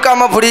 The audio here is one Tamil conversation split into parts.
கொடுக்காம புடி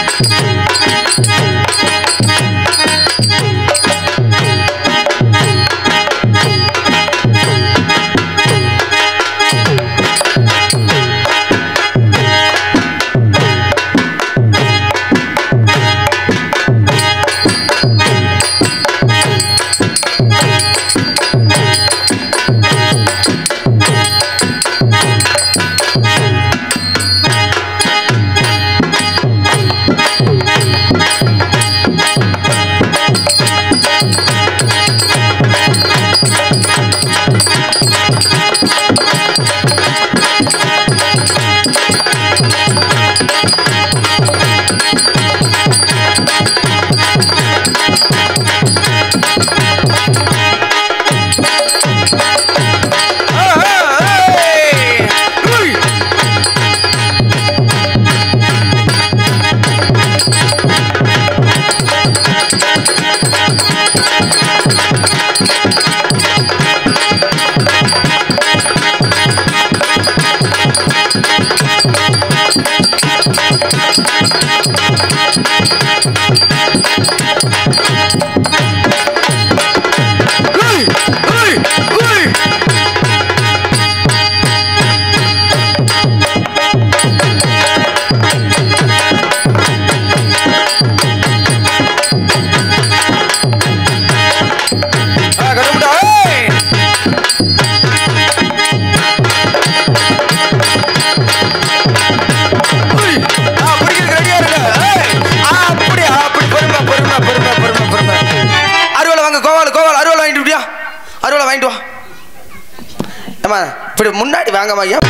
அருவாளை வாங்க கோவால் கோவால் அருவாளை வாங்கிட்டு விட்டியா அருவாளை வாங்கிட்டு வா ஏம்மா இப்படி முன்னாடி வாங்கம்மா ஐயா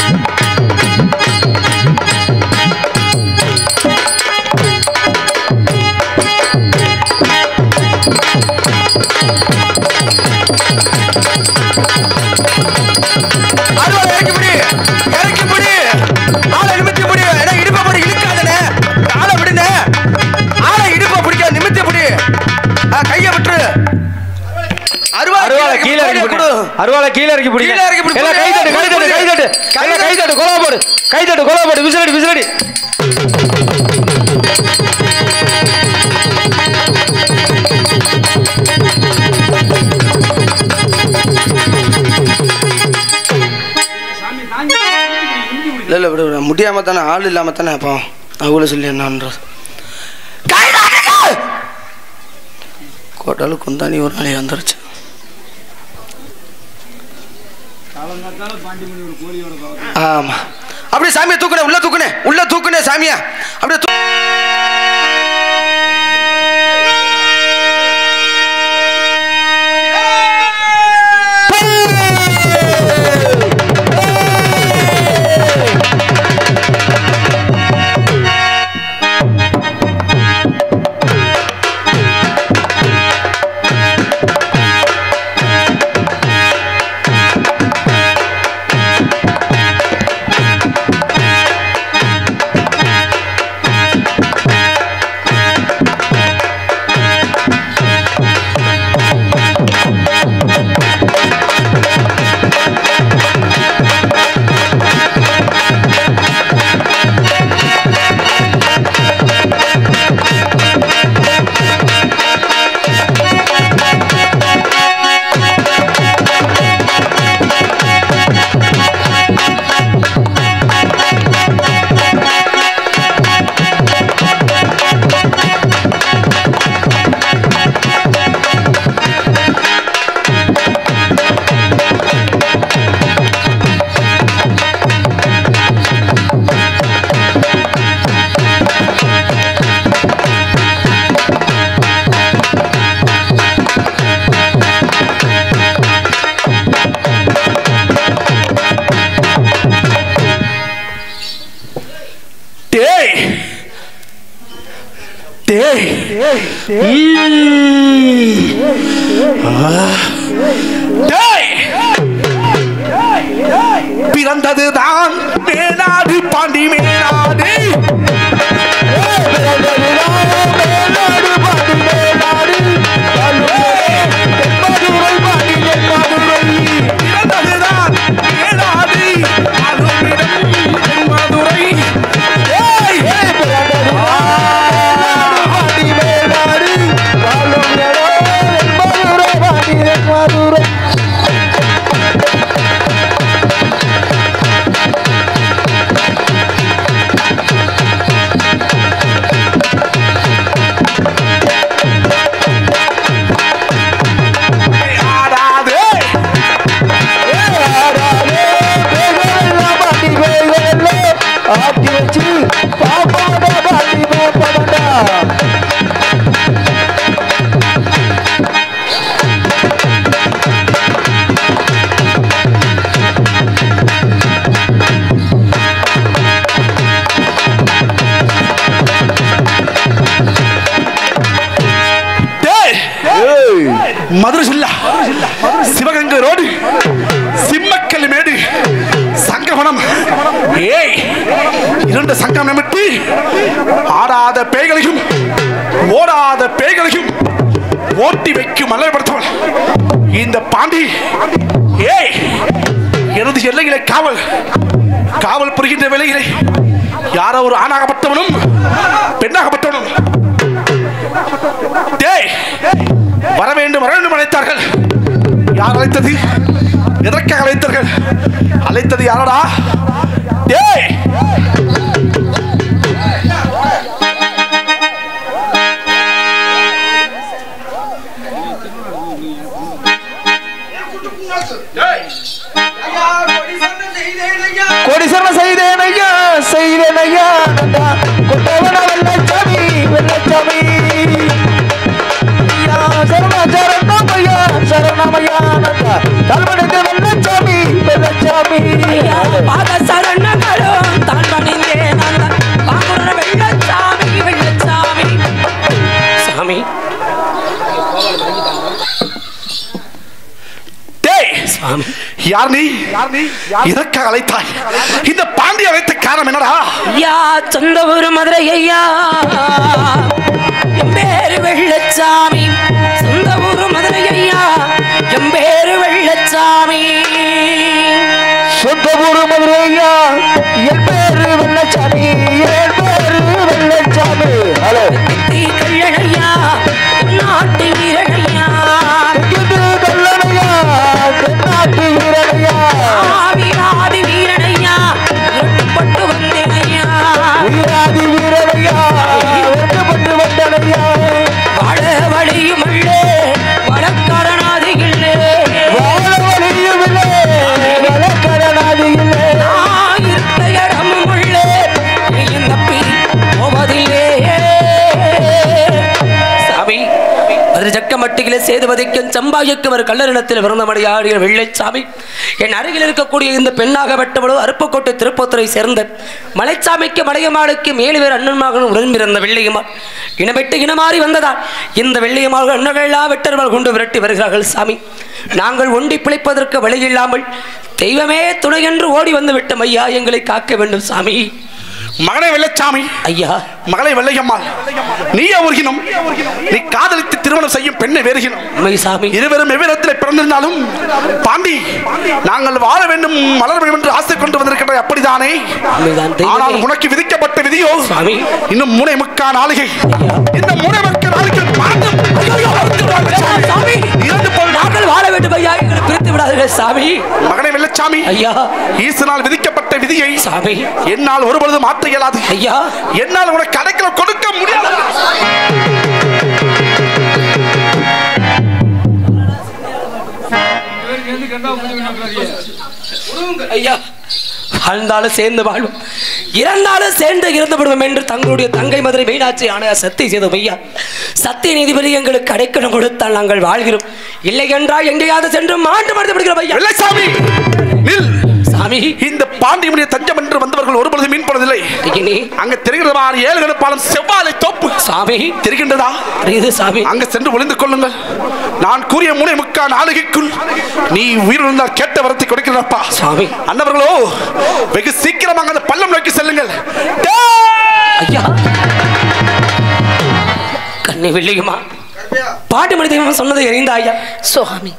அருவாளை இறக்கி முடி இறக்கி முடி ஆளை நிமித்தி முடி ஏன்னா இடுப்பை போட்டு இழுக்காதனே ஆளை விடுனே ஆளை இடுப்பை பிடிக்க நிமித்தி முடி ஆ, கையை விட்டுரு அருவாளை அருவாளை கீழே இறக்கி கொடு. போடு அருவாளை கீழே இறக்கி போடு கீழே இறக்கி போடு. எல்லாம் கை தட்டு கை தட்டு கை தட்டு எல்லாம் கை தட்டு கொலா போடு கை தட்டு கொலா போடு விசிலடி விசிலடி இல்லை இல்லை விடு விடு முடியாம தானே ஆள் இல்லாம தானே அப்போ அவங்கள சொல்லி என்னன்றது கோட்டாலும் குந்தாணி ஒரு நாளைக்கு வந்துருச்சு ஆமா அப்படியே சாமியை தூக்குனே உள்ள தூக்குனே உள்ள தூக்குனே சாமியா அப்படியே தூ டேய் டேய் டேய் பிறந்ததுதான் மேனாடு பாண்டி மேனாடு மேனாடு பாண்டி மேனாடு மதுரை பாண்டி மதுரை பிறந்ததுதான் மேனாடு அதுவிடம் மதுரை ஏய், ஏய், பிறந்ததுதான் மதுரை ஜில்லா சிவகங்கை ரோடு சிம்மக்கல் மேடு சங்கமனம் ஏய் இரண்டு சங்கம் நமிட்டு ஆடாத பேய்களையும் ஓடாத பேய்களையும் ஓட்டி வைக்கும் மல்லப்படுத்தவள் இந்த பாண்டி ஏய் எனது எல்லைகளை காவல் காவல் புரிகின்ற வேலைகளை யாரோ ஒரு ஆணாகப்பட்டவனும் பெண்ணாகப்பட்டவனும் டேய் வர வேண்டும் வர வேண்டும் அழைத்தார்கள் யார் அழைத்தது எதற்காக அழைத்தார்கள் அழைத்தது யாரடா டேய் கோடீஸ்வரன செய்தேன் ஐயா செய்தேன் ஐயா நந்தா கொட்டவன வெள்ளச்சாமி வெள்ளச்சாமி ஐயா சரண சரணம் ஐயா சரணம் ஐயா நந்தா தலைவனுக்கு வெள்ளச்சாமி வெள்ளச்சாமி பாத சரணங்களும் தான் பணிந்தேன் அந்த பாங்குற வெள்ளச்சாமி வெள்ளச்சாமி சாமி டேய் சாமி யார் நீ இதற்காக அழைத்தாய் இந்த பாண்டி அழைத்த காரணம் என்னடா ஐயா சொந்த ஊர் மதுரை ஐயா என் பேரு வெள்ளச்சாமி சொந்த ஊர் மதுரை ஐயா என் பேரு வெள்ளச்சாமி சொந்த ஊரு மதுரை ஐயா என் பேரு வெள்ளச்சாமி என் பேரு வெள்ளச்சாமி ஹலோ தீ கள்ளனையா நாட்டு வீரனையா இது கல்லணையா தென்னாட்டு வீரனையா ஆவி ஆதி வீரனையா எட்டுப்பட்டு வந்தேனையா உயிராதி வீரனையா வெட்டுப்பட்டு வந்தனையா வாழ வழியும் அல்லே வழக்காரனாதி இல்லே வாழ வழியும் இல்லை வழக்கரனாதி இல்லை நான் இருக்க இடமும் உள்ளே நீயும் தப்பி போவதில்லே சாமி மதுரை சக்கமட்டியிலே சேதுபதிக்கும் சம்பாய்க்கும் ஒரு கல்லறினத்தில் பிறந்தமடையாடிய வெள்ளைச்சாமி என் அருகில் இருக்கக்கூடிய இந்த பெண்ணாக வெட்டவளோ அருப்புக்கோட்டை திருப்பத்துறை சேர்ந்த மலைச்சாமிக்கு மலையமாளுக்கு மேலு பேர் அண்ணன்மாகனும் உடன் பிறந்த வெள்ளையம்மாள் இனவெட்டு இனமாறி வந்ததால் இந்த வெள்ளையம்மாள் அண்ணர்களெல்லாம் வெட்டர்கள் கொண்டு விரட்டி வருகிறார்கள் சாமி நாங்கள் ஒண்டி பிழைப்பதற்கு வழியில்லாமல் தெய்வமே துணை என்று ஓடி வந்து விட்டோம் ஐயா எங்களை காக்க வேண்டும் சாமி மகனை வெள்ளச்சாமி ஐயா மகளை வெள்ளையம்மாள் நீ அவர்கினும் நீ காதலித்து திருமணம் செய்யும் பெண்ணை வேறுகினும் உண்மை சாமி இருவரும் எவ்விடத்தில் பிறந்திருந்தாலும் பாண்டி நாங்கள் வாழ வேண்டும் வளர வேண்டும் என்று ஆசை கொண்டு வந்திருக்கிற அப்படிதானே உண்மைதான் தெய்வமே. ஆனால் உனக்கு விதிக்கப்பட்ட விதியோ சாமி. இன்னும் மூணை முக்கா நாளிகை இந்த மூணை முக்கா நாளிகை மாற்றம் ஐயோ, வருத்து விடாதே சாமி. சாமி இறந்து போய் நாங்கள் வாழ வேண்டும் ஐயா எங்களை பிரித்து விடாதீர்கள் சாமி மகனை வெள்ளச்சாமி ஐயா ஈசனால் விதிக்கப்பட்ட விதியை சாமி என்னால் ஒருபொழுது மாற்ற இயலாது ஐயா என்னால் உனக்கு அடைக்கல கொடுக்க முடியாது ஐயா வாழ்ந்தாலும் சேர்ந்து வாழ்வோம் இறந்தாலும் சேர்ந்து இறந்து விடுவோம் என்று தங்களுடைய தங்கை மதுரை மீனாட்சி ஆணையா சத்திய செய்தோம் ஐயா சத்திய நீதிபதி எங்களுக்கு அடைக்கலம் கொடுத்தால் நாங்கள் வாழ்கிறோம் இல்லை என்றால் எங்கேயாவது சென்று மாண்டு மறுத்து விடுகிறோம் ஐயா வெள்ளச்சாமி நில் சாமி இந்த பாண்டியமுடைய தஞ்சம் என்று வந்தவர்கள் ஒருபொழுது மீன் போனதில்லை ஐயனே அங்க தெரிகிறதா ஏழு கணப்பாளம் செவ்வாழை தோப்பு சாமி தெரிகின்றதா இது சாமி அங்க சென்று ஒளிந்து கொள்ளுங்கள் நான் கூறிய மூணை முக்கா நாளிகைக்குள் நீ உயிரிழந்தால் கேட்ட வரத்தை கொடுக்கிறப்பா சாமி அன்னவர்களோ வெகு சீக்கிரமாக அந்த பள்ளம் நோக்கி செல்லுங்கள் டேய்! ஐயா கண்ணை வெள்ளியுமா பாட்டு மணி தெய்வம் சொன்னதை எறிந்த ஐயா சுவாமி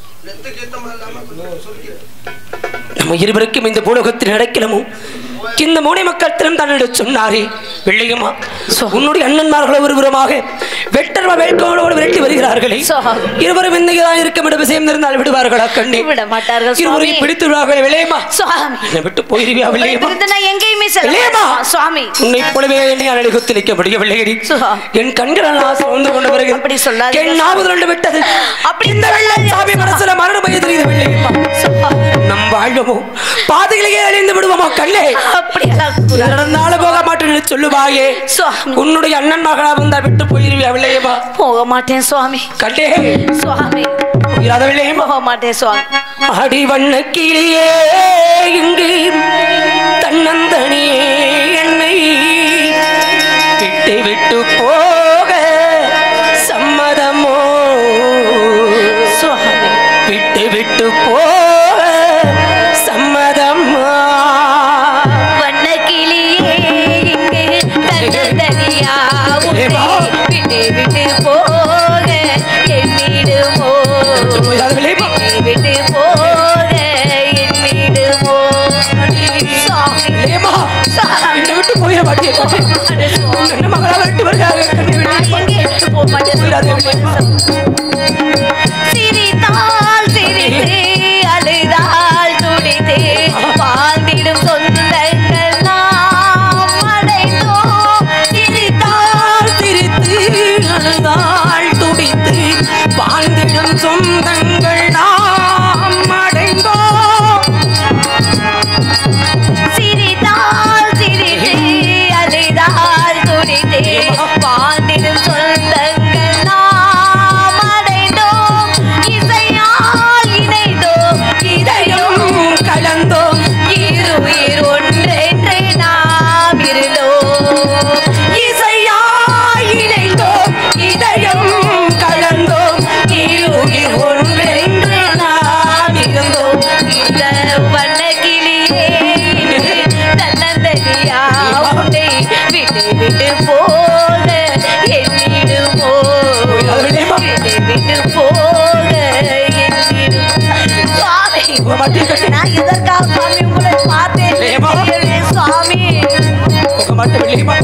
நம்ம இருவருக்கும் இந்த பூலோகத்தில் நடக்கலமும் இந்த மூனை மக்கள் திறம் தன்னிடம் சொன்னாரே வெள்ளையம்மா உன்னுடைய அண்ணன்மார்கள் ஒருபுறமாக வெட்டர்வ வேட்கோளோடு விரட்டி வருகிறார்களே சுவாமி. இருவரும் இந்த இருக்கும் இடம் விஷயம் இருந்தால் விடுவார்களா கண்ணே விட மாட்டார்கள் சுவாமி. இருவரையும் பிடித்து விடுவார்கள் வெள்ளையம்மா சுவாமி என்னை விட்டு போயிருவியா வெள்ளையம்மா இருந்து நான் எங்கேயுமே செல்ல இல்லையம்மா. மாட்டேன், சுவாமி உன்னை போலவே என்னை அழகுத்து நிற்க முடியவில்லையடி சுகா. என் கண்கள் எல்லாம் சோர்ந்து கொண்டு வருகிறது அப்படி சொல்லாதீங்க, என் நாவு ரெண்டு விட்டது அப்படி இந்த வெள்ளை சாமி மனசுல மரண பய தெரியுது வெள்ளையம்மா சுவாமி. நம் வாழ்வமோ பாதையிலேயே அழிந்து விடுவோமா கண்ணே அப்படியெல்லாம் கூடாது. நடந்தாலும் போக மாட்டேன்னு சொல்லுவாயே சுவாமி. உன்னுடைய அண்ணன் மகளா வந்தா விட்டு போயிருவியா வெள்ளையம்மா போக மாட்டேன் சுவாமி கண்ணே சுவாமி போயிராத வெள்ளையம்மா போக மாட்டேன் சுவாமி அடி வண்ண கிளியே இங்கு தன்னந்தனியே என்னை விட்டு விட்டு போக சம்மதமோ தாயை கட்டி அட சுவாமி. என்ன மகளா விட்டு வருகிறாங்க கண்ணை விட்டு நான் எங்கே எடுத்து போக மாட்டேன் சிரித்தால் சிரித்து அழுதால் துடித்து வாழ்ந்திடும் சொந்தங்கள் நாம் அடைந்தோம் சிரித்தால் சிரித்து அழுதாள் துடித்து வாழ்ந்திடும் சொந்தங்கள் நாம் அடைந்தோம் சிரித்தால் சிரித்து அழுதால் துடித்து வாழ்ந்திடும் சொந்தங்கள் நாம் அடைந்தோம் இசையால் இணைந்தோம் இதயம் இதயம் கலந்தோம் இருயிர் ஒன்றென்று நாம் இருந்தோம் இசையாய் இணைந்தோம் இதயம் கலந்தோம் இருயிர் ஒன்றென்று நாம் இருந்தோம் இந்த வண்ண கிளியே இன்று தன்னந்தனியா உன்னை விட்டு விட்டு போக எண்ணிடுமோ விட்டு விட்டு போக எண்ணிடும் சுவாமி நான் இதற்காக சுவாமி உங்களை பார்த்தேன் ஏம்மா? தெரியவில்லை, சுவாமி உங்க மட்டும் இல்லையம்மா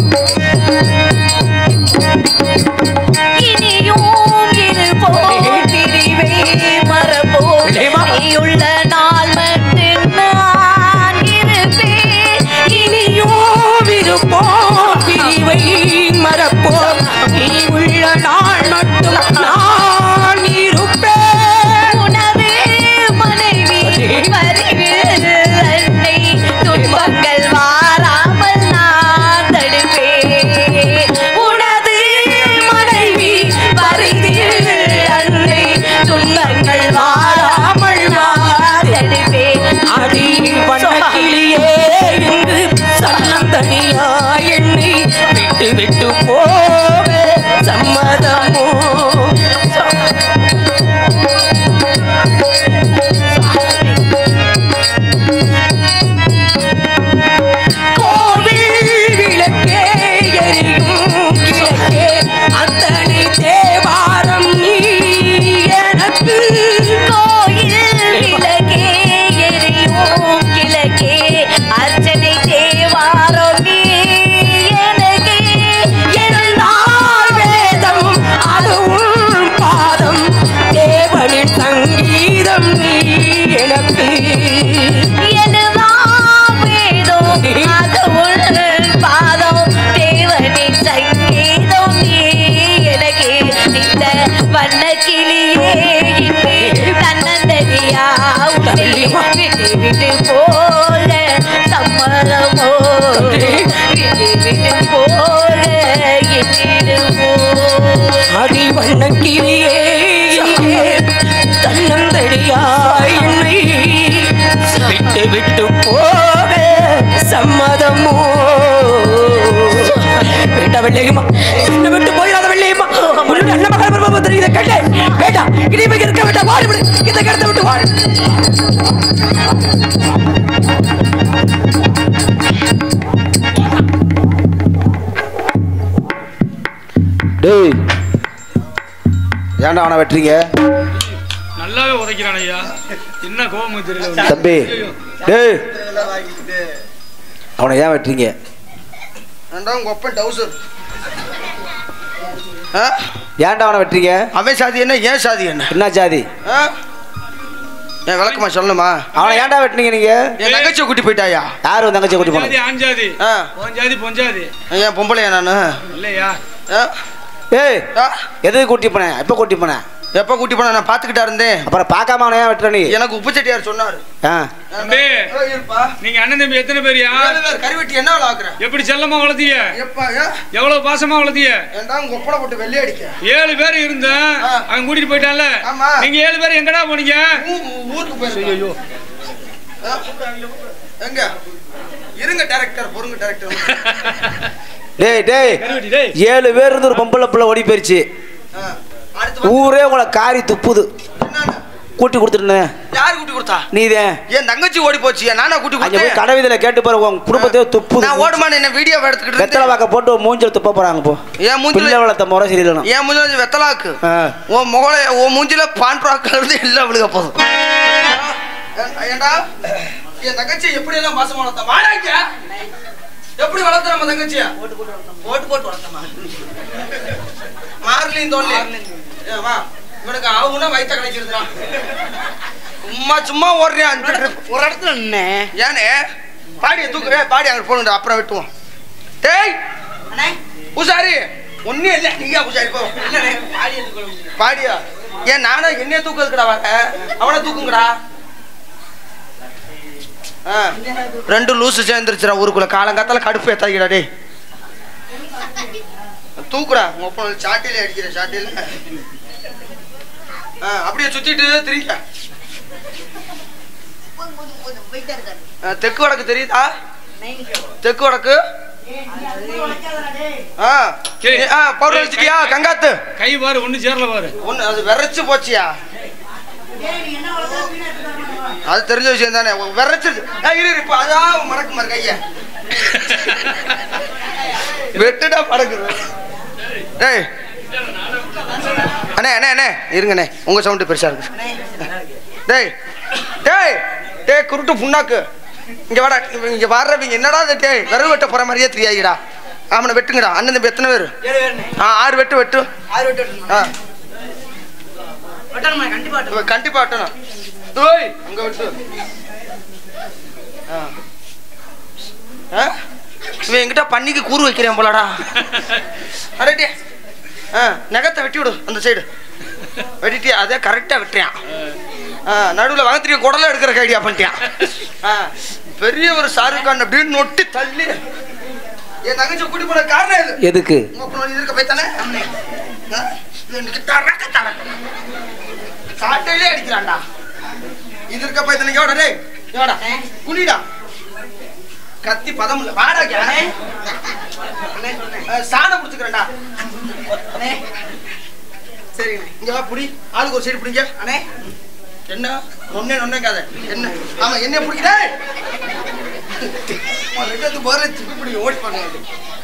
இனியும் இருப்போம் பிரிவை மறப்போம் இல்லையம்மா? நீயுள்ள நாள் மட்டும் நான் இருப்பேன் இனியும் இருப்போம் பிரிவை மறப்போம் நீ உள்ள நாள் மட்டும் நான் இருப்பேன் உனது மனைவி பரிவு அன்னை துன்பங்கள் வாராமல் நான் தடுப்பேன் உனது மனைவி பரிதில் அன்னை துன்பங்கள் வாராமல் வார தடுப்பேன் அடி வண்ணக்கிளியே இன்று சன்னந்தனியா எண்ணி விட்டு விட்டு போக சம்மதமோ கோவில் விளக்கே எரியும் கிழக்கே அத்தனை தேவாரம் நீ எனக்கு கோயில் விளக்கே எரியும் கிழக்கே அர்ச்சனை தேவாரம் நீ எனக்கு இருந்தால் வேதம் அதுவும் பாதம் தேவனின் சங்கீதம் நீ எனக்கு எல்லாம் வேதம் அது உன் பாதம் தேவனின் சங்கீதம் நீ எனக்கு இந்த வண்ண கிளியே இன்று தன்னந்தனியா உன்னை விட்டு விட்டு போல சம்மதமோ விட்டு விட்டு போல எண்ணிடுமோ அடி வண்ணக்கிளியே இங்கே தன்னந்தடியாய் என்னை விட்டு விட்டு போக சம்மதமோ வேண்டா வெள்ளையம்மா என்ன விட்டு போயிடாத வெள்ளையம்மா உன்னுடைய நல்ல மகள் பிரபு தெரியுது கேட்டே வேண்டா இனிமே இருக்க வேண்டாம் வாடி விடு இந்த கடத்தை விட்டு வாடி டேய் ஏன்டா அவனை வெட்டுறீங்க நல்லாவே உதைக்கிறான் ஐயா என்ன கோபம் தெரியல தம்பி டேய் அவனை ஏன் வெட்டுறீங்க ஏன்டா உங்க ஒப்பன் டவுசர் ஆ? ஏன்டா அவனை வெட்டுறீங்க அவன் சாதி என்ன ஏன் சாதி என்ன என்ன ஜாதி ஆ? என் விளக்கமா சொல்லணுமா அவனை ஏன்டா வெட்டுனீங்க நீங்க என் தங்கச்சியை கூட்டி போயிட்டாயா யார் உன் தங்கச்சி கூட்டி ஜாதி போனது ஆண் ஜாதி ஆ. உன் ஜாதி பொன் ஜாதி ஏன் பொம்பளையா நானு இல்லையா ஆ? ஏய் ஆ? எதுக்கு கூட்டி போனேன் எப்போ கூட்டி போனேன் எப்ப கூட்டி போன நான் பாத்துக்கிட்டா இருந்தேன் அப்புறம் பார்க்காம அவனை ஏன் வெட்டுற நீ எனக்கு உப்பு செட்டியார் சொன்னாரு ஆ தம்பி ஏ, இருப்பா நீங்க அண்ணன் தம்பி எத்தனை பேரியா ஏழு பேர் கறிவெட்டி என்ன வேலை ஆக்குற எப்படி செல்லமா வளர்த்தீங்க எப்பா ஏ? எவ்வளவு பாசமா வளர்த்தீங்க ஏன்டா உங்க ஒப்பனை போட்டு வெள்ளை அடிக்க ஏழு பேர் இருந்தேன் ஆ. அவன் கூட்டிட்டு போயிட்டான்ல ஆமா. நீங்க ஏழு பேர் எங்கடா போனீங்க ஊ- ஊ- ஊருக்கு போயிருக்கோம் எங்க இருங்க டைரக்டர் பொறுங்க டைரக்டர் டேய் டேய் கருவட்டி டேய் ஏழு பேர் இருந்து ஒரு பொம்பளை பிள்ளை ஓடி போயிருச்சு அடுத்து வந்து ஊரே உங்களை காரி துப்புது என்னன்னு? கூட்டி கொடுத்துருந்தேன் யார் கூட்டி கொடுத்தா நீதேன் என் தங்கச்சி ஓடி போச்சு ஏன் நானா கூட்டி அங்க போய் கொடுத்தேன் கடவிதில கேட்டு பாரு உன் குடும்பத்தையே துப்புது நான் ஓடுமான்னு என்ன வீடியோ எடுத்துக்கிட்டு வெத்தலை இருந்தேன். வாக்க போட்டு உன் மூஞ்சில துப்ப போறாங்க போ என் பிள்ளை மூஞ்சில வளர்த்த முறை சரியில்லைனா என் மூஞ்சில வெத்தலாக்கு ஆ. உன் முகல உன் மூஞ்சில பான் ப்ராக் இருந்து இல்ல விழுக போதும் ஏ- ஏன்டா என் தங்கச்சி எப்படி எல்லாம் பாசமா வளர்த்தா வாடாங்க எப்படி வளர்த்த நம்ம தங்கச்சியா போட்டு போட்டு வளர்த்தமா மார்லின் தோல்ல வா இவனுக்கு ஆகுனா வயித்த கிடைச்சிருந்தான் சும்மா சும்மா ஓடுறியான் ஒரு இடத்துல நின்னே ஏனே பாடிய தூக்கு ஏய், பாடி அங்க போகணும் அப்புறம் வெட்டுவோம் டேய் உசாரி ஒன்னும் இல்ல நீயா உசாரி போ பாடியா ஏன் நானா என்னைய தூக்குறதுக்குடா வர அவனை தூக்குங்கடா ஆ, ரெண்டு லூசு சேர்ந்துருச்சுடா ஊருக்குள்ள காலங்காத்தால கடுப்பு ஏத்தாக்கிடா டேய் தூக்குடா உங்க அப்பா சாட்டில அடிக்கிற சாட்டில ஆ, அப்படியே சுத்திட்டு திரிக்க ஆ, தெற்கு வடக்கு தெரியுதா தெற்கு வடக்கு ஆ சரி. ஆ பவுடர் அடிச்சிட்டியா கங்காத்து கை பாரு ஒண்ணு சேரல பாரு ஒண்ணு அது விரைச்சு போச்சியா அது தெரிஞ்ச விஷயம் தானே விரைச்சிருச்சு ஆ, இரு இரு, இப்ப அதான் மறக்க மாதிரி கைய வெட்டுடா படக்குது டேய் அண்ணே அண்ணே அண்ணே இருங்கண்ணே உங்க சவுண்டு பெருசா இருக்கு டேய் டேய் டேய் குருட்டு புண்ணாக்கு இங்க வாடா இவங்க இங்க வர்றவங்க என்னடா இது டேய் விரல் வெட்ட போற மாதிரியே தெரியாதுடா அவனை வெட்டுங்கடா அண்ணன் தம்பி எத்தனை பேர் ஆ ஆறு வெட்டு வெட்டு ஆ இவன் கண்டிப்பா வெட்டணும் ஓய் அங்க வெட்டு ஆ. ஆ? இவன் என்கிட்ட பண்ணிக்கு கூறு வைக்கிறேன் போலடா அரட்டே ஆ நகத்தை வெட்டி விடு அந்த சைடு வெட்டிட்டியா அதே கரெக்டா வெட்டுறான் ஆ நடுவில் வகத்திரிய குடலை எடுக்கிற ஐடியா பண்ணிட்டான் ஆ பெரிய ஒரு ஷாருக் கான் அப்படின்னு நொட்டி தள்ளி என் தங்கச்சி கூட்டி போன காரணம் இது எதுக்கு உங்க பொண்ணு இருக்க போய்த்தானே ஆ? எனக்கு தரக்க தரக்க. சாட்டையிலே அடிக்கிறான்டா இது இருக்க போய்த்தானே எவ்வளோ டேய் எவ்வளோ குனிடா கத்தி பதம் இல்ல வாடா இங்க. ஆ, சாணம் குடிச்சுக்கிறேன்டா சரி இங்க வா புடி ஆளுக்கு ஒரு சைடு பிடிங்க அண்ணே என்ன நொன்னே நொன்னேக்காத என்ன ஆமா என்ன பிடிக்கிறே ரெண்டு போர்ல திருப்பி பிடி ஓடி பண்ணுங்க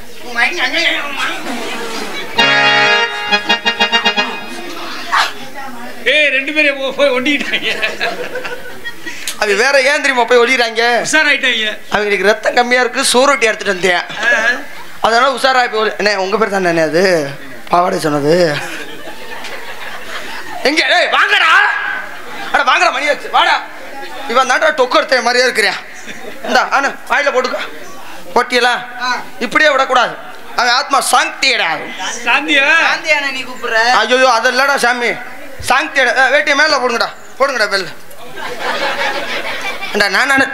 ஏய் ரெண்டு பேரும் போ- போய் ஒண்டிக்கிட்டாங்க அது வேற ஏன் தெரியுமா போய் ஒளிறாங்க உஷாராயிட்டாங்க அவங்களுக்கு ரத்தம் கம்மியா இருக்கு சோறுட்டி எடுத்துட்டு வந்தேன் அதனால உஷாரா போய் ஒளி- அண்ணே உங்க பேர் தானே அது பாவாடை சொன்னது எங்க டேய் வாங்கடா அட வாங்கடா மணி வச்சு வாடா இவன் தாண்டா டொக்கு எடுத்த மாதிரியே இருக்கிறேன் இந்தா அண்ணா வாயில போட்டுக்க போட்டியலாம் இப்படியே விடக்கூடாது அவன் ஆத்மா சாந்தியடா சாந்தியா நீ கூப்பிடுற ஐயோ அது இல்லடா சாமி சாந்தியடா அஹ், வேட்டிய மேல போடுங்கடா போடுங்கடா பெல் அண்டா நான் நானு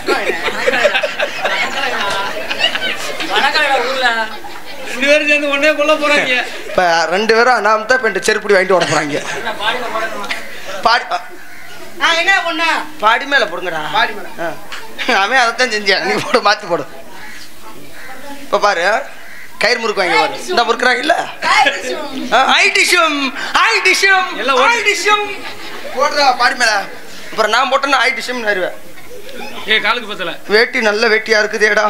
ரெண்டு பேரும் சேர்ந்து ஒன்னே கொல்ல போறாங்க இப்ப ரெண்டு பேரும் அனாமத்தா இப்ப இந்த செருப்படி வாங்கிட்டு ஓட போறாங்க பாடி என்ன பொண்ணா பாடி மேல போடுங்கடா பாடி மேல அவன் அதைத்தான் செஞ்சான் நீ போடு மாத்தி போடு இப்ப பாரு கயிறு முறுக்கு வாங்கி பாரு இந்த முறுக்குறாங்க இல்ல ஐ டிஷம் ஐ டிஷம் எல்லாம் ஓடி- ஐ டிஷம் போடுறா பாடி மேல அப்புறம் நான் போட்டேன்னா ஐ டிஷம் வருவேன் ஏ காலுக்கு பத்தல வேட்டி நல்ல வேட்டியா இருக்குதேடா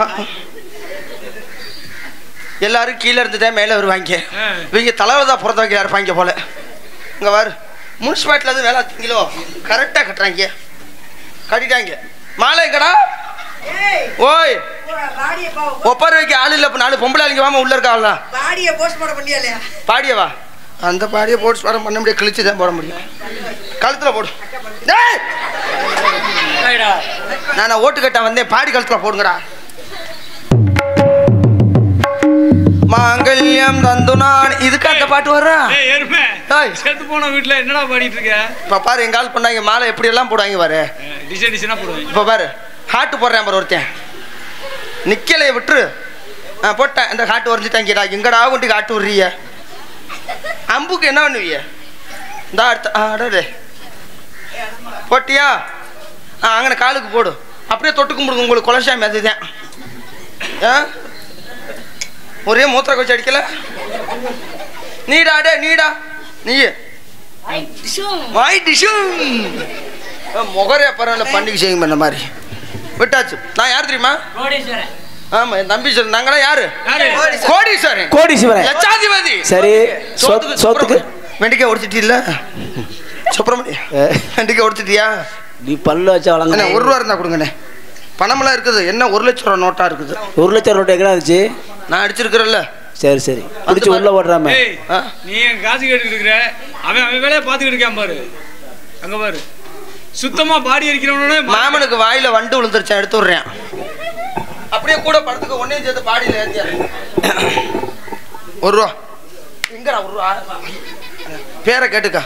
எல்லாரும் கீழே இருந்துட்டே மேலே வருவாங்க ஆ. இவங்க தலைவர் தான் பிறந்தவங்க இருப்பாங்க போல இங்க பாரு முனிசிபாலிட்டில இருந்து வேலை கிலோ கரெக்டா கட்டுறாங்க கட்டிட்டாங்க மாலை எங்கடா ஓய் ஒப்பாரி வைக்க ஆள் இல்ல இப்ப நாலு பொம்பளை ஆளுங்க வாம உள்ள இருக்காங்களா பாடிய போஸ்ட் போட பண்ணியா இல்லையா பாடியவா அந்த பாடியை போட்டு வர பண்ண முடியாது கிழிச்சு தான் போட முடியும் கழுத்துல போடு டேய்! நான் ஓட்டு கட்ட வந்தேன் பாடி கழுத்துல போடுங்கடா மாங்கல்யம் தந்து நான் இதுக்கு அந்த பாட்டு வர்றா ஏய் எருமை ஏய். செத்து போன வீட்டுல என்னடா பாடிட்டு இருக்க இப்ப பாரு எங்க ஆள் பண்ணாங்க மாலை எப்படி எல்லாம் போடுவாங்க பாரு டிசைன் டிசைனா போடுவேன் இப்ப பாரு ஹாட்டு போடுறேன் பாரு ஒருத்தன் நிக்கலைய விட்டுரு ஆ போட்டேன் இந்த ஹாட்டு வரைஞ்சிட்டாங்கடா எங்கடா கொண்டு ஹாட்டு விடுறிய அம்புக்கு என்ன பண்ணுவிய இந்த அடுத்த ஆ, அடடே போட்டியா ஆ அங்கே காலுக்கு போடு அப்படியே தொட்டு கும்பிடுங்க உங்களுக்கு குலசாமி அதுதான் ஆ ஒரே மூத்திர கொச்சி அடிக்கல நீடா டே நீடா நீ வாய் டிஷும் முகரே பரவாயில்ல பண்டிகை செய்யும் பண்ண மாதிரி விட்டாச்சு நான் யார் தெரியுமா ஆமா என் தம்பி சொல்லு நாங்களாம் யாரு யாரு கோடீஸ்வரன் கோடீஸ்வரன் லட்சாதிபதி சரி சோத்து- சோத்துக்கு வெண்டிக்காய் உடைச்சிட்டீல்ல சுப்பிரமணியம் வெண்டிக்காய் உடைச்சிட்டியா நீ பல்லு வச்சா அண்ணே வளங்க ஒரு ரூபா இருந்தா கொடுங்கண்ணே பணமெல்லாம் இருக்குது என்ன ஒரு லட்சம் ரூபா நோட்டா இருக்குது ஒரு லட்சம் ரோட்டு எங்கே இருந்துச்சு நான் அடிச்சிருக்கிறேன்ல சரி சரி பிடிச்சி உள்ள ஓடுறாம ஏய் ஆ? நீ என் காசு கேட்டுக்கிட்டு இருக்கிற அவன் அவன் வேலையை பார்த்துக்கிட்டு இருக்கான் பாரு அங்க பாரு சுத்தமா பாடி அடிக்கிறவனே மாமனுக்கு வாயில வண்டு விழுந்துருச்சேன் எடுத்து விடுறேன் அப்படியே கூட படத்துக்கு ஒன்னே சேர்த்து பாடியில் ஏத்தியா ஒரு ரூபா எங்கடா ஒரு ரூபா பேரை கேட்டுக்கா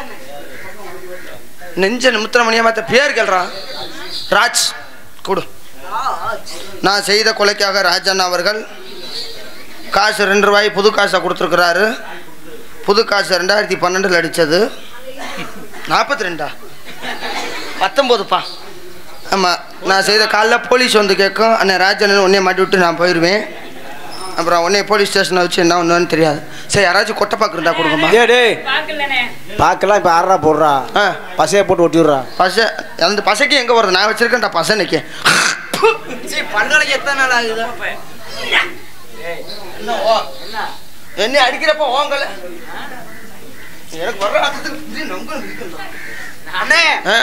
நெஞ்ச நிமித்திர மணியா மாத்த பேர் கேள்றா ராஜ் கொடு நான் செய்த கொலைக்காக ராஜண்ணா அவர்கள் காசு ரெண்டு ரூபாய் புது காசை கொடுத்துருக்குறாரு புது காசு ரெண்டாயிரத்தி பன்னெண்டில் அடித்தது நாற்பத்தி ரெண்டா பத்தொம்போதுப்பா ஆமாம் நான் செய்த காலைல போலீஸ் வந்து கேட்கும் அண்ணன் ராஜன் உடனே மாட்டி விட்டு நான் போயிடுவேன் அப்புறம் உடனே போலீஸ் ஸ்டேஷனை வச்சு என்ன ஒன்றுன்னு தெரியாது சரி யாராச்சும் கொட்டைப்பாக்கு இருந்தால் கொடுங்கம்மா டேய் டேய் பார்க்கலாம் இப்போ ஆறா போடுறா ஆ பசையை போட்டு ஒட்டி விட்றா பசை அந்த பசைக்கு எங்கே வருது நான் வச்சிருக்கேன்டா பசை நிற்க என்ன அடிக்கிறப்ப ஓங்கல எனக்கு வர்ற ஆட்டத்துக்கு இப்படி நொங்கு இருக்குல்ல. ஆ?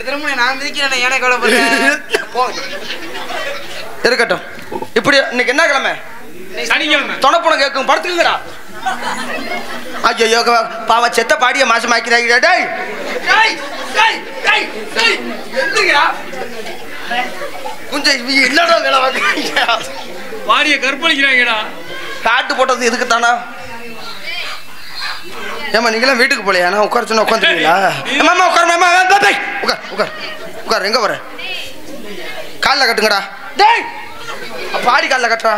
போங்க. இருக்கட்டும் இப்படி இன்னைக்கு என்ன கிழமை சனிக்கிழமை தொணப்பணம் கேட்கும் படுத்துக்குங்கடா ஐயோ பாவ செத்த பாடிய மாசம் ஆக்கிறாங்க டேய் டேய் டேய் டேய் டேய் எந்திரிங்கடா கொஞ்சம் இவங்க என்னடா வேலை பார்க்குறீங்க பாடிய கற்பழிக்கிறாங்கடா காட்டு போட்டது இதுக்கு தானா ஏமா நீங்களாம் வீட்டுக்கு போலையா நான் உட்கார சொன்னா உட்காந்துருக்கீங்களா மாமா உட்கார் மாமா டேய் உட்கார் உட்கார் உட்கார் எங்க வர காலில் கட்டுங்கடா டேய் பாடி காலில் கட்டுறா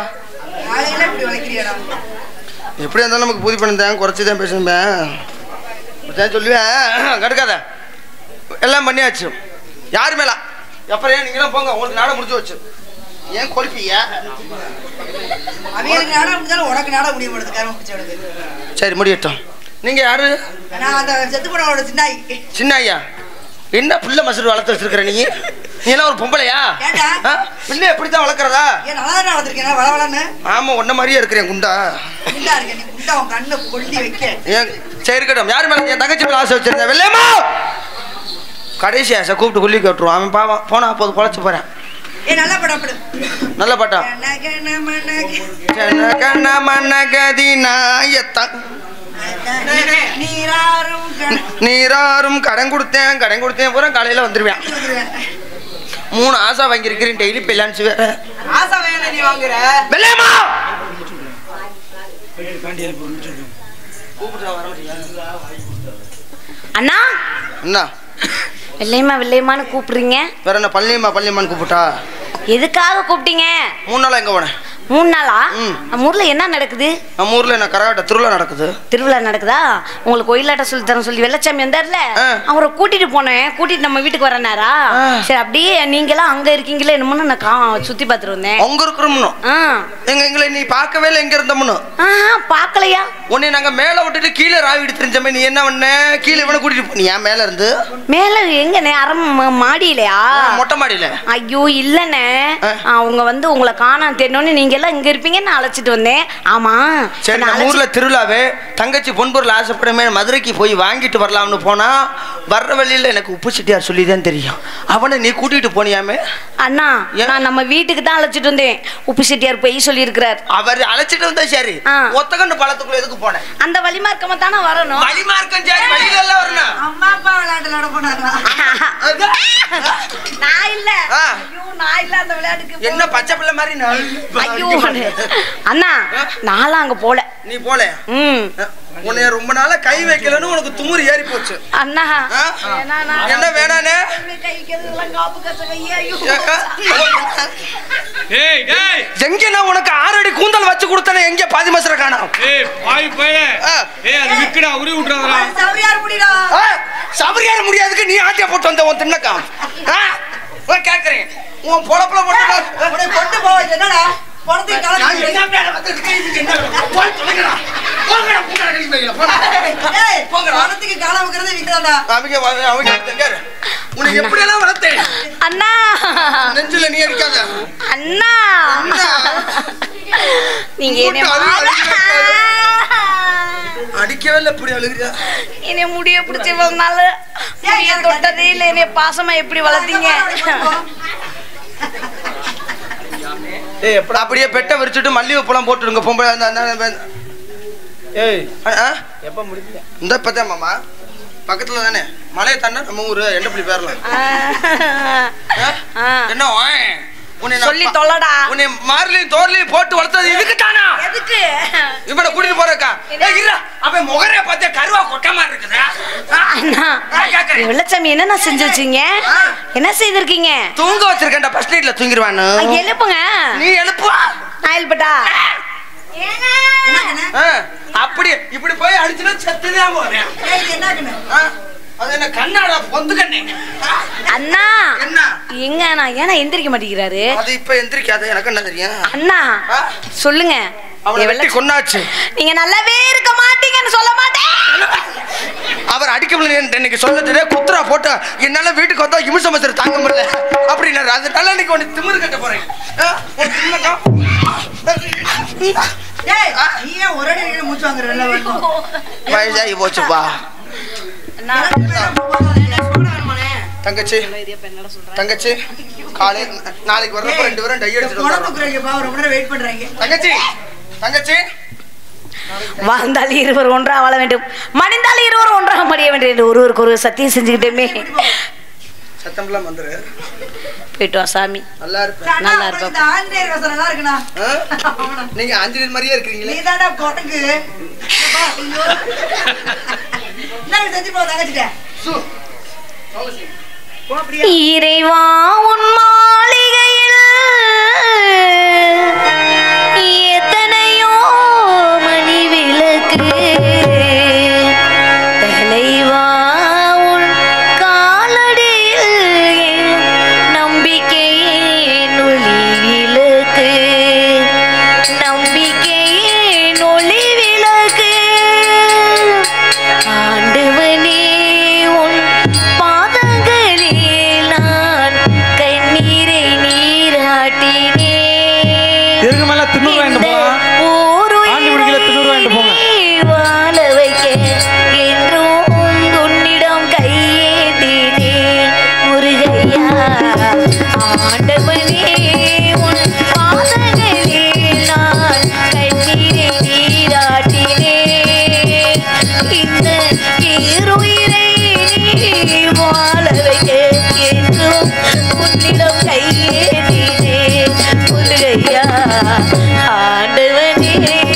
எப்படியா இருந்தாலும் நமக்கு பூதி பண்ணிருந்தேன் குறைச்சி தான் பேசணுமே அப்படிதான் சொல்லுவேன் கடுக்காத எல்லாம் பண்ணியாச்சு யார் மேல அப்புறம் ஏன் நீங்களும் போங்க உங்களுக்கு நாடகம் முடிஞ்சு வச்சு ஏன் கொழுப்பீங்க அவங்களுக்கு நாடா முடிஞ்சாலும் உனக்கு நாடா முடிய மாட்டேது கரும பிடிச்சவனுக்கு சரி முடியட்டும் நீங்க யாரு நான் அந்த செத்து போனவனோட சின்னாய் சின்ன ஐயா என்ன பிள்ளை மசூர் வளர்த்து வச்சிருக்கிற நீ நீ எல்லாம் ஒரு பொம்பளையா ஏன்டா? ஆ? பிள்ளை எப்படித்தான் வளர்க்குறதா ஏன் நல்லா தானே வளர்த்துருக்கேன் வள வளன்னு ஆமா உன்ன மாதிரியே இருக்கிறேன் குண்டா குண்டா இருக்கேன் நீ குண்டா உன் கண்ணை கொல்லி வைக்க ஏன் சரி இருக்கட்டும் யார் மேல என் தங்கச்சி மேல ஆசை வச்சிருந்தேன் வெள்ளையம்மா கடைசி ஆசை கூப்பிட்டு குள்ளி கட்டுருவான் அவன் பாவம் போனா போது பொழைச்சு போறேன் ஏ நல்லா படம் படு நல்ல பாட்டா கனகன மனக ஜனகன மனகதி நாயத்தன் நீராறும் கண- நீராரும் கடன் கொடுத்தேன் கடன் கொடுத்தேன் பூரா காலையில வந்துருவேன் மூணு ஆசை வாங்கியிருக்கிறேன் டெய்லி பிள்ளான்ச்சு வேற ஆசை வேணும் நீ வாங்குற வெள்ளையம்மா அண்ணா என்ன வெள்ளையம்மா வெள்ளையம்மான்னு கூப்பிடுறீங்க வேற என்ன பள்ளியம்மா பள்ளியம்மான்னு கூப்பிட்டா எதுக்காக கூப்பிட்டீங்க மூணு நாளா எங்க போனேன் மூணு நாளா ம். நம்ம ஊர்ல என்ன நடக்குது நம்ம ஊர்ல என்ன கரகாட்ட திருவிழா நடக்குது திருவிழா நடக்குதா உங்களுக்கு ஒயிலாட்ட சொல்லி தரேன் சொல்லி வெள்ளச்சாமி வந்தார்ல ஆ. அவரை கூட்டிட்டு போனேன் கூட்டிட்டு நம்ம வீட்டுக்கு வரனாரா ஆ. சரி அப்படியே நீங்களாம் அங்க இருக்கீங்களே என்னமோன்னு நான் கா சுத்தி பார்த்துட்டு வந்தேன் அங்க இருக்கிறோம்னு ஆ எங்க எங்களை நீ பார்க்கவே இல்லை எங்க இருந்தோம்னு ஆஹா பார்க்கலையா உன்னை நாங்க மேல விட்டுட்டு கீழே ராவிட்டு தெரிஞ்சமே நீ என்ன பண்ண கீழே இவனை கூட்டிட்டு போ- நீ ஏன் மேல இருந்து மேல எங்கண்ணே அறம் ம- மாடியிலையா மொட்டை மாடியில ஐயோ இல்லண்ணே ஆ. அவங்க வந்து உங்களை காணாம தேடணும்னு நீங்க எல்லாம் இங்க இருப்பீங்கன்னு நான் அழைச்சிட்டு வந்தேன் ஆமா சரி நான் நம்ம ஊர்ல அழைச்சி- திருவிழாவே தங்கச்சி பொன்பொருள் ஆசைப்படுமே மதுரைக்கு போய் வாங்கிட்டு வரலாம்னு போனா வர்ற வழியில எனக்கு உப்பு செட்டியார் சொல்லிதான் தெரியும் அவனை நீ கூட்டிட்டு போனியாமே அண்ணா ஏன்? நான் நம்ம வீட்டுக்கு தான் அழைச்சிட்டு வந்தேன் உப்பு செட்டியார் போய் சொல்லியிருக்கிறார் அவர் அழைச்சிட்டு வந்தா சரி ஆ. ஒத்தகண்டு பழத்துக்குள்ள எதுக்கு போனேன் அந்த வழிமார்க்கமா தானே வரணும் வழிமார்க்கம் சரி வழியில எல்லாம் வரணும் அம்மா அப்பா விளையாட்டு விளையாட போனாங்களா நான் இல்ல ஆ. ஐயோ நான் இல்ல அந்த விளையாட்டுக்கு என்ன பச்சை பிள்ளை மாதிரி நான் ஐயோ அண்ணா நான்லாம் அங்க போல நீ போல ம் உன்னைய ரொம்ப நாளா கை வைக்கலன்னு உனக்கு துமுறு ஏறி போச்சு அண்ணா ஆ? வேணா, நான் என்ன வேணானே கை வைக்கிறதுலாம் காப்பு கசக்க, ஐயோ. ஏய் டேய் எங்க நான் உனக்கு ஆறு அடி கூந்தல் வச்சு கொடுத்தனே எங்க பாதி மசர காணோம் ஏய் பாய் பைய ஆ. ஏய் அது விக்குடா உரி விட்டுறாதடா சௌரியார் முடிடா ஆ, சபரியார முடியாதுக்கு நீ ஆட்டியா போட்டு வந்த உன் தின்னக்காம் ஆ, நான் கேக்குறேன் உன் பொழப்புல போட்டு உன்னை கொண்டு போக என்னடா படத்துக்கு நான் என்ன கிளம்பி வேலை பார்த்துட்டு இருக்கேன், இதுக்கு என்ன வேலை? போய் தொலைங்கடா. போங்கடா, போங்கடா, கழிவு பையில, போடா. ஏய் போங்கடா. படத்துக்கு காலம் வைக்கிறதே விக்கிறான்டா அவங்க வ- அவங்க எங்க இரு? உன்னை எப்படியெல்லாம் வளர்த்தேன் அண்ணா நெஞ்சில நீ அடிக்காத அண்ணா அண்ணா. நீங்க என்ன உங்கள்ட்ட அழுகு மாலை- அடிக்கவே இல்லை இப்படி அழுகுறியா என்னை முடிய பிடிச்சி வந்தால முடிய தொட்டதே இல்லை என்னைய பாசமா எப்படி வளர்த்தீங்க ஏய் எப்படா அப்படியே பெட்டை விரிச்சிட்டு மல்லிகை பூலாம் போட்டுடுங்க பொம்பளை அந்த- அந்த- அந்த- ஏய் ஆ, ஆ? எப்ப முடிப்பீங்க இந்த இப்பதான் மாமா பக்கத்துல தானே மலையை தானே நம்ம ஊரு எந்த புள்ளி பேரலாம் ஆ. என்ன ஓய்? உன்னை நான் சொல்லி பா- தொலைடா. உன்னை மார்லையும் தோர்லையும் போட்டு வளர்த்தது இதுக்கு தானா எதுக்கு இவனை கூட்டிட்டு போறக்கா ஏய் இருடா அவன் முகரைய பார்த்தா கருவா கொட்டமா இருக்குதா ஆ? அண்ணா நான் கேக்குறேன். வெள்ளச்சாமி என்னண்ணா செஞ்சு வச்சீங்க என்ன செய்திருக்கீங்க தூங்க வச்சிருக்கேன்டா ஃபர்ஸ்ட் நைட்ல தூங்கிடுவானு ஆ, எழுப்புங்க நீ எழுப்புவா நான் எழுப்பட்டா ஆ, அப்படி இப்படி போய் அடிச்சுனா செத்துதான் போறேன் ஏய், இது என்னங்கண்ணே? ஆ, அது என்ன கண்ணாடா பொந்து கண்ணே ஆ, அண்ணா என்ன எங்க அண்ணா ஏன்னா எந்திரிக்க மாட்டேங்கிறாரு அது இப்ப எந்திரிக்காத எனக்கு என்ன தெரியும் அண்ணா ஆ? சொல்லுங்க அவனை என் வெட்டி வெள்ளச்சாமி- கொன்னாச்சு நீங்க நல்லாவே இருக்க மாட்டீங்கன்னு சொல்ல மாட்டேன் அவர் அடிக்க முடியல இன்னைக்கு சொல்ல தெரியாது குத்துரா போட்டு என்னால வீட்டுக்கு வந்தா இமிச மசர் தாங்க முடியல அப்படின்னாரு அதனால இன்னைக்கு உன்னை திமிரு கட்ட போறேன் ஆ, உன் திமிருக்கா? ஏய், நீ ஏன் ஒரே அடியில மூச்சு வாங்குற வெளில வரணும்? வயசாகி போச்சுப்பா அண்ணா, தங்கச்சி தங்கச்சி காலை நாளைக்கு வர்றப்ப ரெண்டு பேரும் டை இந்த அடிச்சுட்டு பணம் வந்துடுறோம். தூக்குறாங்க பா, ரொம்ப நேரம் வெயிட் பண்றாங்க தங்கச்சி தங்கச்சி வாழ்ந்தால் இருவர் ஒன்றாக வாழ வேண்டும் மடிந்தால் இருவர் ஒன்றாக மடிய வேண்டும் என்று ஒருவருக்கு ஒரு சத்தியம் செஞ்சுக்கிட்டேமே சத்தம்லாம் வந்துரு போயிட்டு வா சாமி நல்லா இருப்பேன் அண்ணா, நல்லா அப்புறம் இருக்கும். இந்த ஆஞ்சநேயர் வேஷம் நல்லா இருக்குண்ணா. ஆ? நீங்க ஆஞ்சநேயர் மாதிரியே இருக்கிறீங்களே நீதான்டா குரங்கு. அப்பா, ஐயோ. என்ன செஞ்சு போ தங்கச்சிட்ட சு. இறைவா உன் மாளிகையில் எத்தனையோ மணி விளக்கு தலைவா உன் காலடியில் என் நம்பிக்கையின் ஒளி விளக்கு நம்பிக்கையின் ஒளி விளக்கு ஆண்டவனே உன் பாதங்களில் நான் கண்ணீரை நீராட்டினேன் இதுக்கு மேல திண்ணூறு வாங்கிட்டு போங்க ஆண்டி முடிக்கல திண்ணூறு வாங்கிட்டு போங்க வாழ வைக்க என்றும் உன்னிடம் கையேந்தினேன் முருகையா ஆண்டவனே உன் பாதங்களில் நான் கண்ணீரை நீராட்டினேன் இந்த இருயிரை நீ வாழ வைக்க என்றும் உன்னிடம் கையேந்தினேன் முருகையா ஆண்டவனே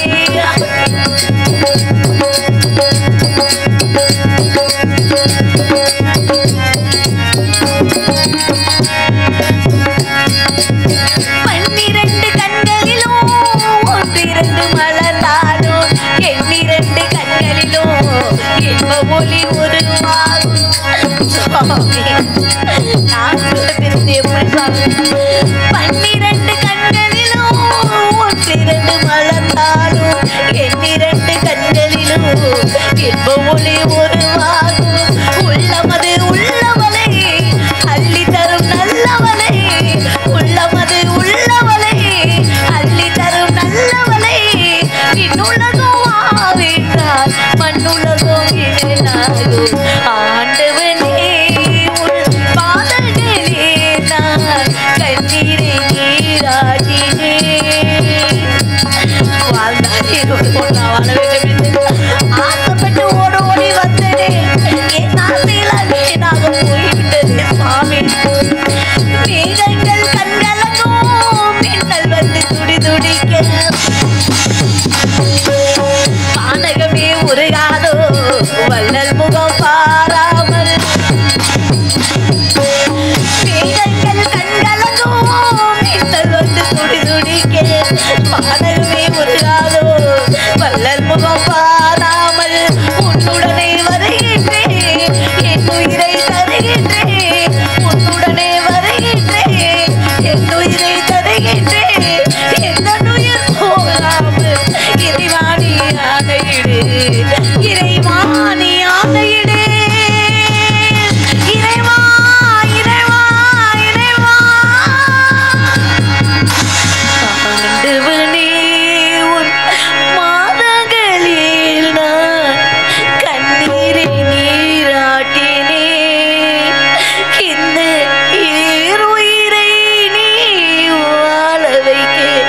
பன்னிரண்டு கண்களிலும் ஒன்றிரண்டு மலர்ந்தாலும் எண்ணிரண்டு கண்களிலும் இன்ப ஒளி உருவாகும் சுவாமி நான் பிறந்து எப்படி சுவாமி பன்னிரண்டு கண்களிலும் ஒன்றிரண்டு மலர்ந்தாலும் எண்ணிரண்டு கண்களிலும் இன்ப ஒளி உருவாகும் உள்ளமது உள்ளவளே அள்ளி தரும் நல்லவளே உள்ளமது உள்ளவளே அள்ளி தரும் நல்லவளே விண்ணுலகம் ஆவிட்டால் மண்ணுலகம் இழனாகும் ஆண்டவனே உன் பாதங்களே நான் கண்ணீரை நீராடினேன் வாழ்ந்தாலே ஒரு பொண்ணா வாழ வேண்டும் என்று ஆசைப்பட்டு ஓட ஓடி வந்தனே என் ஆசையில் வீணாக போய்விட்டது சுவாமி மேகங்கள் கண்கலங்கும் மின்னல் வந்து துடி துடிக்க பானகமே உருகாதோ வள்ளல் முகம் பாராமல் மேகங்கள் கண்கலங்கும் மின்னல் வந்து துடி துடிக்க பானகமே உருகாதோ வள்ளல் முகம் பாராமல் உன்னுடனே வருகின்றேன் என் உயிரை தருகின்றேன் உன்னுடனே வருகின்றேன் என் உயிரை தருகின்றேன் எந்த உயிர் போகாமல் இறைவாணி ஆணையிடு இறைவாணி ஆணையிடு இறைவா இறைவா இறைவா ஆண்டவனே உன் மாதங்களில் நான் கண்ணீரை நீராட்டினேன் இந்த ஈருயிரை நீ வாழ வைக்க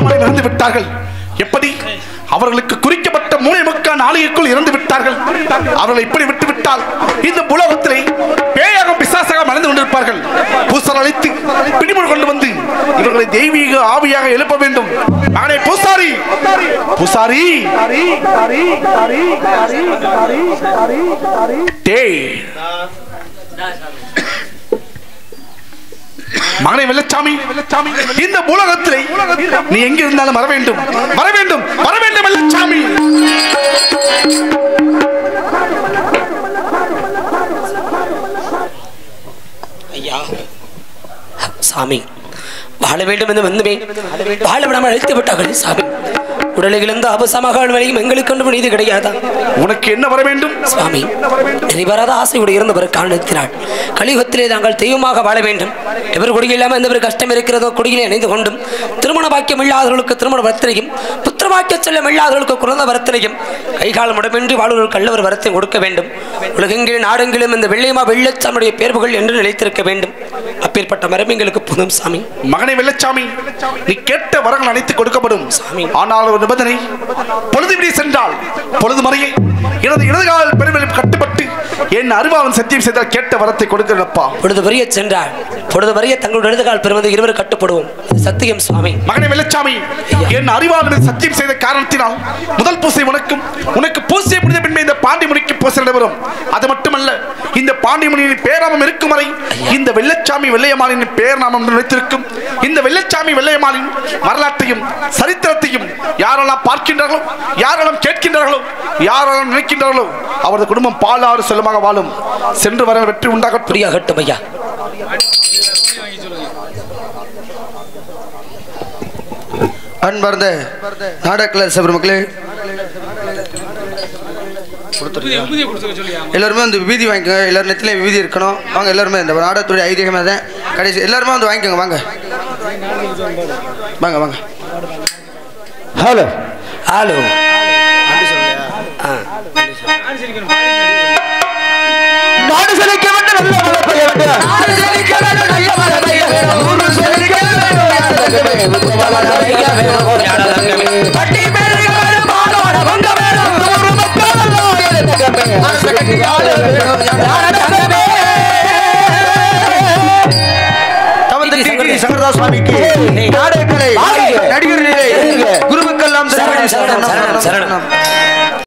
வெள்ளையமலை இறந்து விட்டார்கள் எப்படி அவர்களுக்கு குறிக்கப்பட்ட மூளை முக்கால் நாளைக்குள் இறந்து விட்டார்கள் அவர்களை இப்படி விட்டு விட்டால் இந்த உலகத்திலே பேயாக பிசாசாக மறைந்து கொண்டிருப்பார்கள் பூசார் அழைத்து பிடிமுறை கொண்டு வந்து இவர்களை தெய்வீக ஆவியாக எழுப்ப வேண்டும் மகனே பூசாரி பூசாரி டேய் மகனை வெள்ளச்சாமி இந்த உலகத்திலே நீ எங்க இருந்தாலும் வர வேண்டும் வர வேண்டும் வர வேண்டும் வெள்ளச்சாமி ஐயா சாமி வாழ வேண்டும் என்று வந்துமே வாழ விடாமல் அழைத்து விட்டார்கள் சாமி உடலில் இழந்த அபசமாக வழியும் எங்களுக்கு ஒன்று நீதி கிடையாதா உனக்கு என்ன வர வேண்டும் சுவாமி நிறைவராத ஆசையோடு இருந்தவர் காரணத்தினாள் கலியுகத்திலே தாங்கள் தெய்வமாக வாழ வேண்டும் எவர் குடியில் இல்லாமல் எந்த ஒரு கஷ்டம் இருக்கிறதோ குடியிலே இணைந்து கொண்டும் திருமண பாக்கியம் இல்லாதவர்களுக்கு திருமண வரத்தினையும் புத்திர பாக்கிய செல்லம் இல்லாதவர்களுக்கு குழந்தை வரத்தினையும் கைகால் முடமின்றி வாழ்வர்கள் கல்லவர் வரத்தை கொடுக்க வேண்டும் உலகெங்கிலும் நாடெங்கிலும் இந்த வெள்ளையமா வெள்ளச்சாமியுடைய பேர்வுகள் என்று நிலைத்திருக்க வேண்டும் அப்பேற்பட்ட மரம் எங்களுக்கு புதும் சாமி மகனை வெள்ளச்சாமி நீ கேட்ட வரங்கள் அனைத்து கொடுக்கப்படும் சாமி. ஆனால் ஒரு நிபந்தனை பொழுது விடி சென்றால் பொழுது மறையை எனது இடதுகால் பெருமையில் கட்டுப்பட்டு என் அருவாவன் சத்தியம் செய்தால் கேட்ட வரத்தை கொடுக்கிறப்பா பொழுது வரிய சென்றால் பொழுது வரிய தங்களுடைய இடதுகால் பெறுவது இருவர் கட்டுப்படுவோம் இது சத்தியம் சுவாமி மகனை வெள்ளச்சாமி என் அறிவாளன் சத்தியம் செய்த காரணத்தினால் முதல் பூசை உனக்கும் உனக்கு பூசை முடிந்த பின்பு இந்த பாண்டி முனிக்கு பூசை நடைபெறும் அது மட்டுமல்ல இந்த பாண்டி முனியின் பேராமம் இருக்கும் வரை இந்த வெள்ளச்சாமி வெள்ளையம்மாளின் பேர் நாமம் நிலைத்திருக்கும் இந்த வெள்ளச்சாமி வெள்ளையம்மாளின் வரலாற்றையும் சரித்திரத்தையும் யாரெல்லாம் பார்க்கின்றார்களோ யாரெல்லாம் கேட்கின்றார்களோ யாரெல்லாம் நினைக்கின்றார்களோ அவரது குடும்பம் பாலாறு செல்லுமாக வாழும் சென்று வர வெற்றி உண்டாகட்டும் புரியாகட்டும் ஐயா அன்பார்ந்த நாடக சபர் புதிய புதிய கொடுத்துக்க சொல்லியா எல்லாருமே வந்து விபூதி வாங்கிக்கோங்க எல்லாரும் நெத்திலையும் விபூதி இருக்கணும் வாங்க எல்லாருமே இந்த நாடகத்துடைய ஐதீகமாக தான் கடைசி எல்லாருமே வந்து வாங்கிக்கோங்க வாங்க வாங்க வாங்க ஹலோ ஹலோ நாடு செழிக்க வேண்டும் நல்ல மழை பெய்ய வேண்டும் நாடு செழிக்க வேண்டும் நல்ல மழை பெய்ய வேண்டும் ஊரு செழிக்க வேண்டும் யாழகமே, உத்து மலர் பெய்ய வேண்டும் யாழகமே. பட்டி பெருக வேண்டும் மானோட பொங்க வேண்டும் ஊரு மக்கள் எல்லாம் எழுந்தகமே. அரசு கட்டி ஆள வேண்டும் யாழகமே. தவந்தட்டி டி. சங்கரதாஸ் சுவாமிக்கு நாடகக்கலை வாழ்க. நடிகர் நிலை வாழ்க. குருவுக்கெல்லாம் சரணம், சரணம், சரணம், சரணம்.